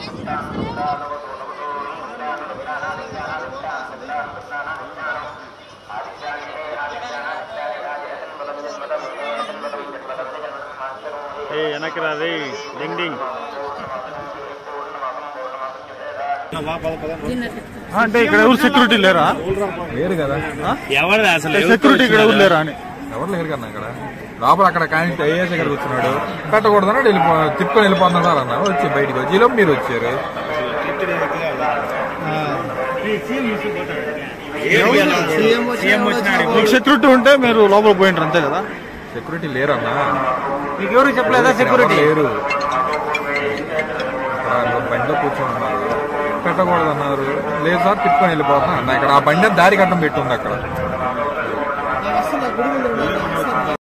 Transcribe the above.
ఏ వెనక్కి రాది డింగ్ డింగ్ అంటే ఇక్కడ ఎవరు సెక్యూరిటీ లేరా లేరు కదా ఎవరిది అసలు సెక్యూరిటీ ఇక్కడ ఎవరు లేరా అని ఎవరు లేరు కదా ఇక్కడ లోపల అక్కడ కానీ ఐఏఎస్ ఇక్కడ కూర్చున్నాడు పెట్టకూడదన్నాడు వెళ్ళిపో తిప్పుకొని వెళ్ళిపోతున్నారు అన్న వచ్చి బయటికి వచ్చి ఈలోపు మీరు వచ్చారు సీఎం వచ్చినాడు మీకు సెక్యూరిటీ ఉంటే మీరు లోపల పోయింటారు అంతే కదా సెక్యూరిటీ లేరు అన్న మీకు ఎవరు చెప్పలేదా సెక్యూరిటీ లేరు ఇక్కడ బండిలో కూర్చొని ఉన్నారు పెట్టకూడదన్నారు లేదు సార్ తిప్పుకొని వెళ్ళిపోతున్నా అన్న ఇక్కడ ఆ బండి దారి కట్టం పెట్టుంది అక్కడ